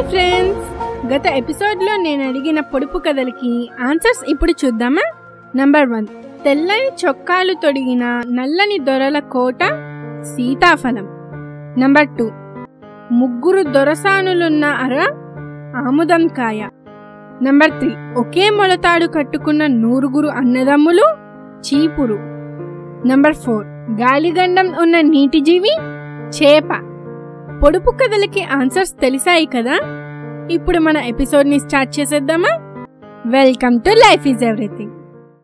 hi friends గత ఎపిసోడ్లో నేను అడిగిన పొడుపు కథలకి ఆన్సర్స్ ఇప్పుడు చూద్దామా నంబర్ వన్ తెల్లని చొక్కాలు తొడిగిన నల్లని దొరల కోట సీతాఫలం నంబర్ టూ ముగ్గురు దొరసానులున్న అర ఆముదం కాయ నంబర్ త్రీ ఒకే మొలతాడు కట్టుకున్న నూరుగురు అన్నదమ్ములు చీపురు నంబర్ ఫోర్ గాలిగండం ఉన్న నీటి జీవి చేప పొడుపు కథలకి ఆన్సర్స్ తెలిసాయి కదా ఇప్పుడు మన ఎపిసోడ్ ని స్టార్ట్ చేసేద్దామా welcome to life is everything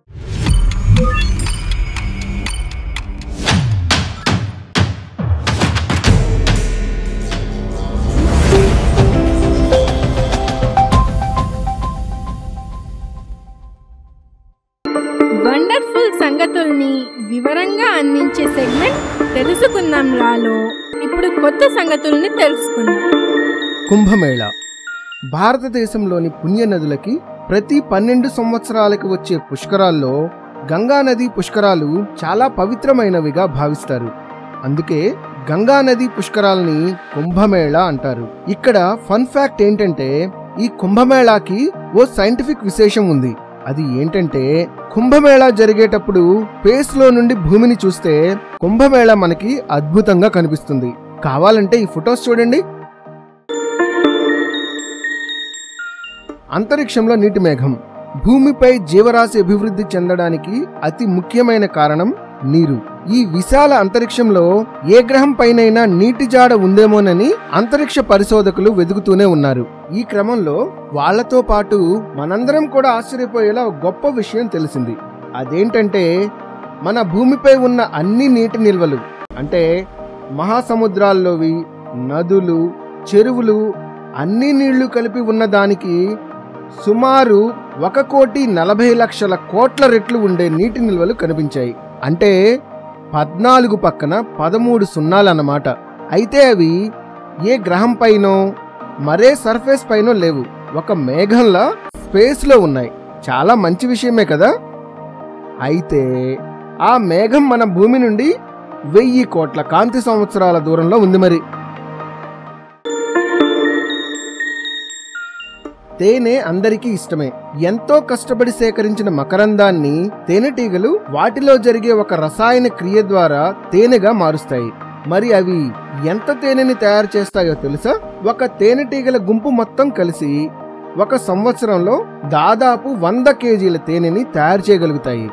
wonderful సంగతుల్ని వివరంగా అందించే సెగ్మెంట్ తెలుసుకుందాం రాలో ఇప్పుడు కొత్త సంగతుల్ని తెలుసుకుందాం కుంభమేళ భారతదేశంలోని పుణ్య నదులకి ప్రతి పన్నెండు సంవత్సరాలకి వచ్చే పుష్కరాల్లో గంగా నది పుష్కరాలు చాలా పవిత్రమైనవిగా భావిస్తారు అందుకే గంగా నది పుష్కరాల్ని కుంభమేళ అంటారు ఇక్కడ ఫన్ ఫ్యాక్ట్ ఏంటంటే ఈ కుంభమేళాకి ఓ సైంటిఫిక్ విశేషం ఉంది అది ఏంటంటే కుంభమేళా జరిగేటప్పుడు స్పేస్ లో నుండి భూమిని చూస్తే కుంభమేళా మనకి అద్భుతంగా కనిపిస్తుంది కావాలంటే ఈ ఫొటోస్ చూడండి అంతరిక్షంలో నీటి మేఘం భూమిపై జీవరాశి అభివృద్ధి చెందడానికి అతి ముఖ్యమైన కారణం నీరు ఈ విశాల అంతరిక్షంలో ఏ గ్రహం పైనైనా నీటి జాడ ఉందేమోనని అంతరిక్ష పరిశోధకులు వెతుకుతూనే ఉన్నారు ఈ క్రమంలో వాళ్ళతో పాటు మనందరం కూడా ఆశ్చర్యపోయేలా ఒక గొప్ప విషయం తెలిసింది అదేంటంటే మన భూమిపై ఉన్న అన్ని నీటి నిల్వలు అంటే మహాసముద్రాల్లోవి నదులు చెరువులు అన్ని నీళ్లు కలిపి ఉన్న దానికి సుమారు ఒక కోటి నలభై లక్షల కోట్ల రెట్లు ఉండే నీటి నిల్వలు కనిపించాయి అంటే పద్నాలుగు పక్కన పదమూడు సున్నాలన్నమాట అయితే అవి ఏ గ్రహం పైనో మరే సర్ఫేస్ పైనో లేవు ఒక మేఘంలా స్పేస్లో ఉన్నాయి చాలా మంచి విషయమే కదా అయితే ఆ మేఘం మన భూమి నుండి వెయ్యి కోట్ల కాంతి సంవత్సరాల దూరంలో ఉంది మరి తేనె అందరికీ ఇష్టమే ఎంతో కష్టపడి సేకరించిన మకరందాన్ని తేనెటీగలు వాటిలో జరిగే ఒక రసాయన క్రియ ద్వారా తేనెగా మారుస్తాయి మరి అవి ఎంత తేనెని తయారు చేస్తాయో తెలుసా ఒక తేనెటీగల గుంపు మొత్తం కలిసి ఒక సంవత్సరంలో దాదాపు వంద కేజీల తేనెని తయారు చేయగలుగుతాయి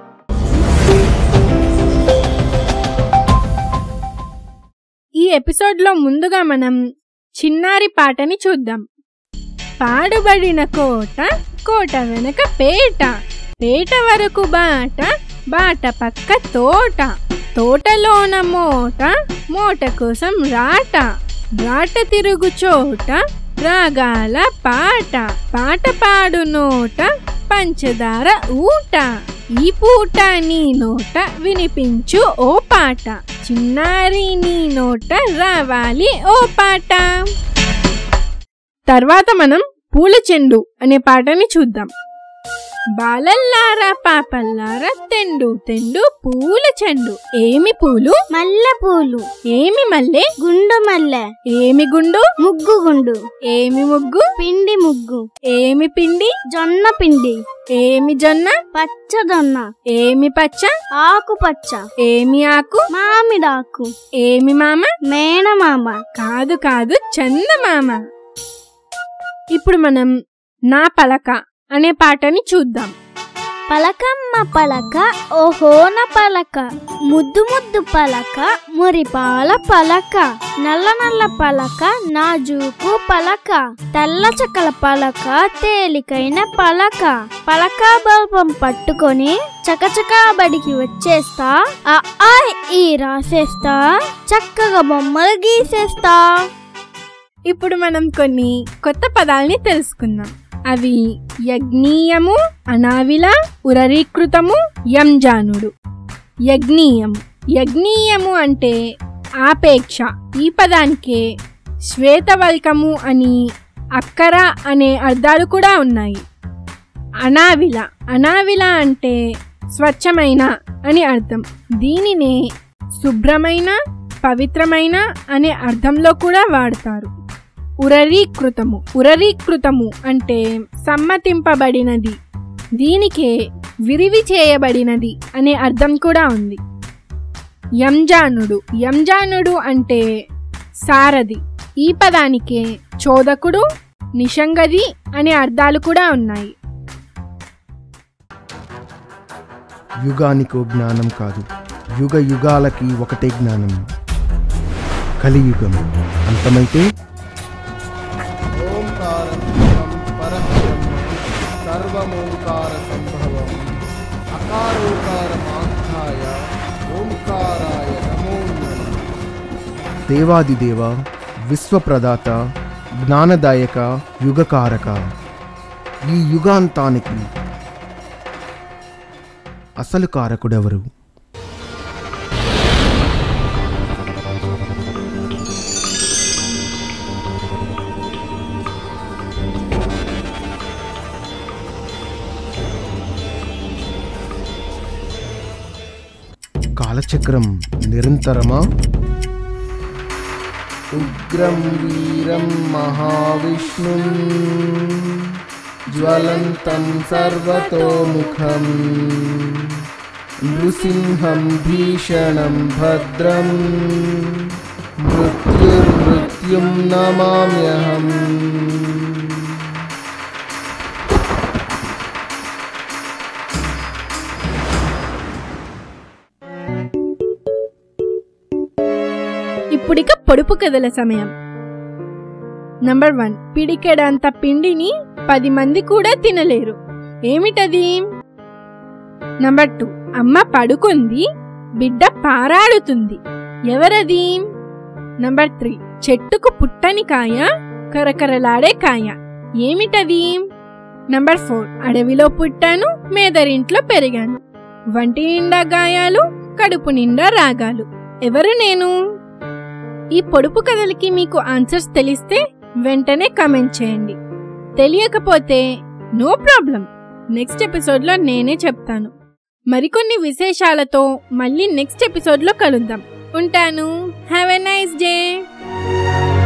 ఈ ఎపిసోడ్లో ముందుగా మనం చిన్నారి పాటని చూద్దాం పాడుబడిన కోట కోట వెనక పేట పేట వరకు బాట బాట పక్క తోట తోటలోన మోట మోట కోసం రాట రాట తిరుగు చోట రాగాల పాట పాట పాడు నోట పంచదార ఊట ఈ పూట నీ నోట వినిపించు ఓ పాట చిన్నారి నీ నోట రావాలి ఓ పాట తర్వాత మనం పూల చెండు అనే పాటని చూద్దాం బాలల్లారా పాపల్లారా తెండు తెండు పూల చెండు ఏమి పూలు మల్లె పూలు ఏమి మల్లె గుండు మల్లె ఏమి గుండు ముగ్గు గుండు ఏమి ముగ్గు పిండి ముగ్గు ఏమి పిండి జొన్న పిండి ఏమి జొన్న పచ్చ జొన్న ఏమి పచ్చ ఆకు పచ్చ ఏమి ఆకు మామిడాకు ఏమి మామ మేనమామ కాదు కాదు చందమామ ఇప్పుడు మనం నా పలక అనే పాటని చూద్దాం పలకమ్మ పలక ఓహోన పలక ముద్దు ముద్దు పలక మురిపాల పలక నల్ల నల్ల పలక నాజూకు పలక తెల్ల చక్కల పలక తేలికైన పలక పలక బల్పం పట్టుకొని చకచకా బడికి వచ్చేస్తా ఆ ఆ ఈ రాసేస్తా చక్కగా బొమ్మలు గీసేస్తా ఇప్పుడు మనం కొన్ని కొత్త పదాల్ని తెలుసుకుందాం అవి యజ్ఞీయము అనావిల ఉరరీకృతము యంజానుడు యజ్ఞీయం యజ్ఞీయము అంటే ఆపేక్ష ఈ పదానికే శ్వేతవల్కము అని అక్కర అనే అర్థాలు కూడా ఉన్నాయి అనావిల అనావిల అంటే స్వచ్ఛమైన అని అర్థం దీనినే శుభ్రమైన పవిత్రమైన అనే అర్థంలో కూడా వాడతారు ఉరరీకృతము ఉరరీకృతము అంటే సమ్మతింపబడినది దీనికే విరివి చేయబడినది అనే అర్థం కూడా ఉంది యంజానుడు యంజానుడు అంటే సారథి ఈ పదానికే చోదకుడు నిషంగది అనే అర్థాలు కూడా ఉన్నాయి యుగానికో జ్ఞానం కాదు యుగ యుగాలకి ఒకటే జ్ఞానం కలియుగం అంతమైతే ఓంకారం పరబ్రహ్మ సర్వమోంకార సంభవం అకారోకారమాఖ్యాయ ఓంకారాయ నమో దేవాదిదేవ విశ్వప్రదాత జ్ఞానదాయక యుగకారక ఈ యుగాంతానికి అసలు కారకుడెవరు కాలచక్రం నిరంతరమా ఉగ్రం వీరం మహావిష్ణుం జ్వలంతం సర్వతోముఖం నృసింహం భీషణం భద్రం మృత్యుర్మృత్యుం నమామ్యహం ఇప్పుడిక పొడుపు కథల సమయం నంబర్ వన్ పిడికెడంత పిండిని పది మంది కూడా తినలేరు ఏమిటది నంబర్ టూ అమ్మ పడుకుంది బిడ్డ పారాడుతుంది ఎవరది నంబర్ త్రీ చెట్టుకు పుట్టని కాయ కరకరలాడే కాయ ఏమిటది నంబర్ ఫోర్ అడవిలో పుట్టాను మేదరింట్లో పెరిగాను వంటి నిండా గాయాలు కడుపు నిండా రాగాలు ఎవరు నేను ఈ పొడుపు కథలకి మీకు ఆన్సర్స్ తెలిస్తే వెంటనే కమెంట్ చేయండి తెలియకపోతే నో ప్రాబ్లం నెక్స్ట్ ఎపిసోడ్లో నేనే చెప్తాను మరికొన్ని విశేషాలతో మళ్ళీ నెక్స్ట్ ఎపిసోడ్లో కలుద్దాం ఉంటాను హ్యావ్ ఎ నైస్ డే